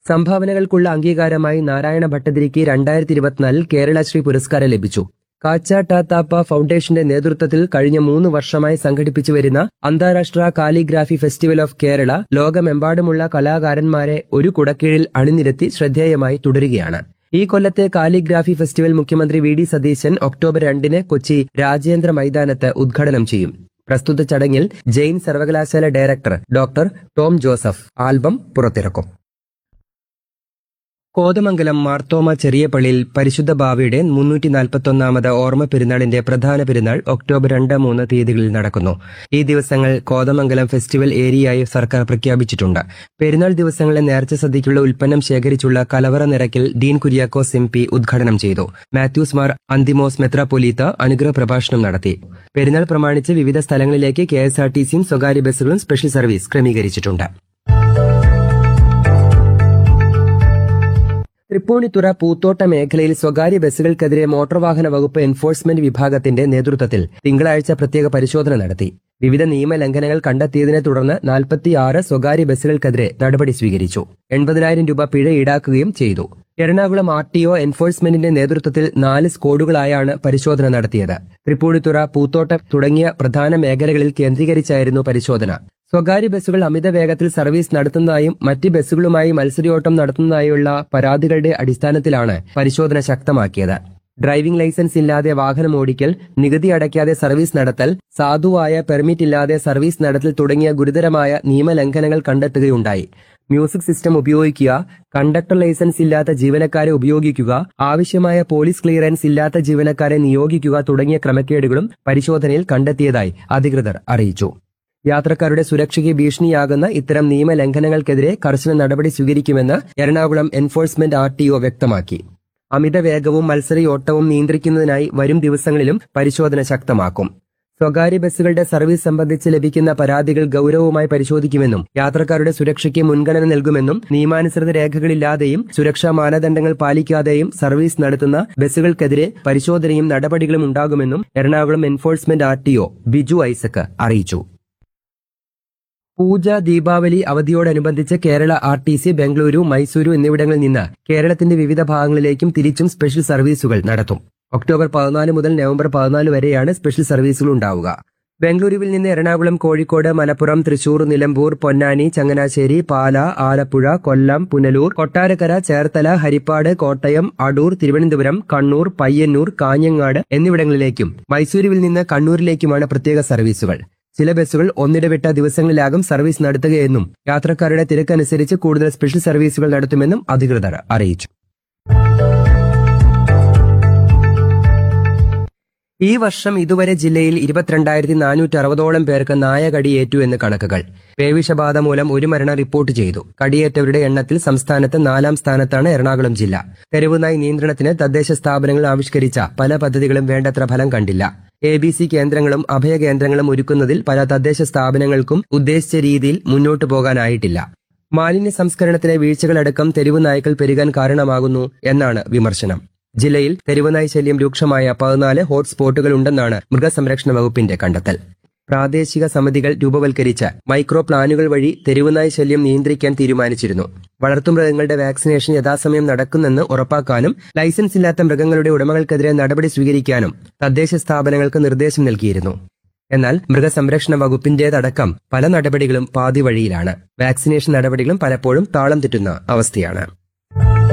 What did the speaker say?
സംഭാവനകൾക്കുള്ള അംഗീകാരമായി നാരായണ ഭട്ടതിരിക്ക് രണ്ടായിരത്തി ഇരുപത്തിനാലിൽ കേരളശ്രീ പുരസ്കാരം ലഭിച്ചു കാച്ച ടാത്താപ്പ ഫൗണ്ടേഷന്റെ നേതൃത്വത്തിൽ കഴിഞ്ഞ മൂന്ന് വർഷമായി സംഘടിപ്പിച്ചു വരുന്ന അന്താരാഷ്ട്ര കാലിഗ്രാഫി ഫെസ്റ്റിവൽ ഓഫ് കേരള ലോകമെമ്പാടുമുള്ള കലാകാരന്മാരെ ഒരു കുടക്കീഴിൽ അണിനിരത്തി ശ്രദ്ധേയമായി തുടരുകയാണ് ഈ കൊല്ലത്തെ കാലിഗ്രാഫി ഫെസ്റ്റിവൽ മുഖ്യമന്ത്രി വി ഡി സതീശൻ ഒക്ടോബർ രണ്ടിന് കൊച്ചി രാജ്യാന്തര മൈതാനത്ത് ഉദ്ഘാടനം ചെയ്യും പ്രസ്തുത ചടങ്ങിൽ ജെയിൻ സർവകലാശാല director doctor Tom Joseph album പുറത്തിറക്കും കോതമംഗലം മാർത്തോമ ചെറിയ പള്ളിയിൽ പരിശുദ്ധ ബാവയുടെ മുന്നൂറ്റി നാൽപ്പത്തൊന്നാമത് ഓർമ്മ പെരുന്നാളിന്റെ പ്രധാന പെരുന്നാൾ ഒക്ടോബർ രണ്ട് മൂന്ന് തീയതികളിൽ നടക്കുന്നു ഈ ദിവസങ്ങൾ കോതമംഗലം ഫെസ്റ്റിവൽ ഏരിയയായി സർക്കാർ പ്രഖ്യാപിച്ചിട്ടുണ്ട് പെരുന്നാൾ ദിവസങ്ങളിലെ നേർച്ച സദ്യയ്ക്കുള്ള ഉൽപ്പന്നം ശേഖരിച്ചുള്ള കലവറ നിരക്കിൽ ഡീൻ കുര്യാക്കോസ് എം പി ഉദ്ഘാടനം ചെയ്തു മാത്യൂസ് മാർ അന്തിമോസ് മെത്രാപൊലീത്ത അനുഗ്രഹ പ്രഭാഷണം നടത്തി പെരുന്നാൾ പ്രമാണിച്ച് വിവിധ സ്ഥലങ്ങളിലേക്ക് കെ എസ് ആർ ടി സിയും സ്വകാര്യ ബസ്സുകളും സ്പെഷ്യൽ സർവീസ് ക്രമീകരിച്ചിട്ടുണ്ട് തൃപ്പൂണിത്തുറ പൂത്തോട്ട മേഖലയിൽ സ്വകാര്യ ബസ്സുകൾക്കെതിരെ മോട്ടോർ വാഹന വകുപ്പ് എൻഫോഴ്സ്മെന്റ് വിഭാഗത്തിന്റെ നേതൃത്വത്തിൽ തിങ്കളാഴ്ച പ്രത്യേക പരിശോധന നടത്തി വിവിധ നിയമലംഘനങ്ങൾ കണ്ടെത്തിയതിനെ തുടർന്ന് നാൽപ്പത്തിയാറ് സ്വകാര്യ ബസ്സുകൾക്കെതിരെ നടപടി സ്വീകരിച്ചു എൺപതിനായിരം രൂപ പിഴ ഈടാക്കുകയും ചെയ്തു എറണാകുളം ആർ ടി ഒ എൻഫോഴ്സ്മെന്റിന്റെ നേതൃത്വത്തിൽ നാല് സ്ക്വാഡുകളായാണ് പരിശോധന നടത്തിയത് തൃപ്പൂണിത്തുറ പൂത്തോട്ടം തുടങ്ങിയ പ്രധാന മേഖലകളിൽ കേന്ദ്രീകരിച്ചായിരുന്നു പരിശോധന സ്വകാര്യ ബസ്സുകൾ അമിത വേഗത്തിൽ സർവീസ് നടത്തുന്നതായും മറ്റ് ബസ്സുകളുമായി മത്സരയോട്ടം നടത്തുന്നതായുള്ള പരാതികളുടെ അടിസ്ഥാനത്തിലാണ് പരിശോധന ശക്തമാക്കിയത് ഡ്രൈവിംഗ് ലൈസൻസ് ഇല്ലാതെ വാഹനം ഓടിക്കൽ നികുതി അടയ്ക്കാതെ സർവീസ് നടത്തൽ സാധുവായ പെർമിറ്റ് ഇല്ലാതെ സർവീസ് നടത്തൽ തുടങ്ങിയ ഗുരുതരമായ നിയമലംഘനങ്ങൾ കണ്ടെത്തുകയുണ്ടായി മ്യൂസിക് സിസ്റ്റം ഉപയോഗിക്കുക കണ്ടക്ടർ ലൈസൻസ് ഇല്ലാത്ത ജീവനക്കാരെ ഉപയോഗിക്കുക ആവശ്യമായ പോലീസ് ക്ലിയറൻസ് ഇല്ലാത്ത ജീവനക്കാരെ നിയോഗിക്കുക തുടങ്ങിയ ക്രമക്കേടുകളും പരിശോധനയിൽ കണ്ടെത്തിയതായി അധികൃതർ അറിയിച്ചു യാത്രക്കാരുടെ സുരക്ഷയ്ക്ക് ഭീഷണിയാകുന്ന ഇത്തരം നിയമലംഘനങ്ങൾക്കെതിരെ കർശന നടപടി സ്വീകരിക്കുമെന്ന് Ernakulam enforcement R T O വ്യക്തമാക്കി അമിത വേഗവും മത്സരയോട്ടവും നിയന്ത്രിക്കുന്നതിനായി വരും ദിവസങ്ങളിലും പരിശോധന ശക്തമാക്കും സ്വകാര്യ ബസ്സുകളുടെ സർവീസ് സംബന്ധിച്ച് ലഭിക്കുന്ന പരാതികൾ ഗൌരവമായി പരിശോധിക്കുമെന്നും യാത്രക്കാരുടെ സുരക്ഷയ്ക്ക് മുൻഗണന നൽകുമെന്നും നിയമാനുസൃത രേഖകളില്ലാതെയും സുരക്ഷാ മാനദണ്ഡങ്ങൾ പാലിക്കാതെയും സർവീസ് നടത്തുന്ന ബസ്സുകൾക്കെതിരെ പരിശോധനയും നടപടികളും ഉണ്ടാകുമെന്നും Ernakulam enforcement R T O Biju Isaac അറിയിച്ചു പൂജ ദീപാവലി അവധിയോടനുബന്ധിച്ച് Kerala R T C Bengaluru Mysuru എന്നിവിടങ്ങളിൽ നിന്ന് കേരളത്തിന്റെ വിവിധ ഭാഗങ്ങളിലേക്കും തിരിച്ചും സ്പെഷ്യൽ സർവീസുകൾ നടത്തും ഒക്ടോബർ പതിനാല് മുതൽ നവംബർ പതിനാല് വരെയാണ് സ്പെഷ്യൽ സർവീസുകൾ ഉണ്ടാവുക ബംഗളൂരുവിൽ നിന്ന് എറണാകുളം കോഴിക്കോട് മലപ്പുറം തൃശൂർ നിലമ്പൂർ പൊന്നാനി ചങ്ങനാശ്ശേരി പാല ആലപ്പുഴ കൊല്ലം പുനലൂർ കൊട്ടാരക്കര ചേർത്തല ഹരിപ്പാട് കോട്ടയം അടൂർ തിരുവനന്തപുരം കണ്ണൂർ പയ്യന്നൂർ കാഞ്ഞങ്ങാട് എന്നിവിടങ്ങളിലേക്കും മൈസൂരുവിൽ നിന്ന് കണ്ണൂരിലേക്കുമാണ് പ്രത്യേക സർവീസുകൾ ചില ബസ്സുകൾ ഒന്നിടവിട്ട ദിവസങ്ങളിലാകും സർവീസ് നടത്തുകയെന്നും യാത്രക്കാരുടെ തിരക്കനുസരിച്ച് കൂടുതൽ സ്പെഷ്യൽ സർവീസുകൾ നടത്തുമെന്നും അധികൃതർ അറിയിച്ചു ഈ വർഷം ഇതുവരെ ജില്ലയിൽ ഇരുപത്തിരണ്ടായിരത്തി നാനൂറ്റി അറുപതോളം പേർക്ക് നായ കടിയേറ്റു എന്ന് കണക്കുകൾ പേവിഷബാധ മൂലം ഒരു മരണം റിപ്പോർട്ട് ചെയ്തു കടിയേറ്റവരുടെ എണ്ണത്തിൽ സംസ്ഥാനത്ത് നാലാം സ്ഥാനത്താണ് എറണാകുളം ജില്ല തെരുവുനായി നിയന്ത്രണത്തിന് തദ്ദേശ സ്ഥാപനങ്ങൾ ആവിഷ്കരിച്ച പല പദ്ധതികളും വേണ്ടത്ര ഫലം കണ്ടില്ല എ ബി സി കേന്ദ്രങ്ങളും അഭയകേന്ദ്രങ്ങളും ഒരുക്കുന്നതിൽ പല തദ്ദേശ സ്ഥാപനങ്ങൾക്കും ഉദ്ദേശിച്ച രീതിയിൽ മുന്നോട്ടു പോകാനായിട്ടില്ല മാലിന്യ സംസ്കരണത്തിലെ വീഴ്ചകളടക്കം തെരുവ് നായ്ക്കൾ പെരുകാൻ കാരണമാകുന്നു എന്നാണ് വിമർശനം ജില്ലയിൽ തെരുവുനായ് ശല്യം രൂക്ഷമായ പതിനാല് ഹോട്ട്സ്പോട്ടുകൾ ഉണ്ടെന്നാണ് മൃഗസംരക്ഷണ വകുപ്പിന്റെ കണ്ടെത്തൽ പ്രാദേശിക സമിതികൾ രൂപവൽക്കരിച്ച മൈക്രോ പ്ലാനുകൾ വഴി തെരുവുനായ് ശല്യം നിയന്ത്രിക്കാൻ തീരുമാനിച്ചിരുന്നു വളർത്തുമൃഗങ്ങളുടെ വാക്സിനേഷൻ യഥാസമയം നടക്കുന്നെന്ന് ഉറപ്പാക്കാനും ലൈസൻസ് ഇല്ലാത്ത മൃഗങ്ങളുടെ ഉടമകൾക്കെതിരെ നടപടി സ്വീകരിക്കാനും തദ്ദേശ സ്ഥാപനങ്ങൾക്ക് നിർദ്ദേശം നൽകിയിരുന്നു എന്നാൽ മൃഗസംരക്ഷണ വകുപ്പിന്റേതടക്കം പല നടപടികളും പാതി വഴിയിലാണ് വാക്സിനേഷൻ നടപടികളും പലപ്പോഴും താളം തെറ്റുന്ന അവസ്ഥയാണ്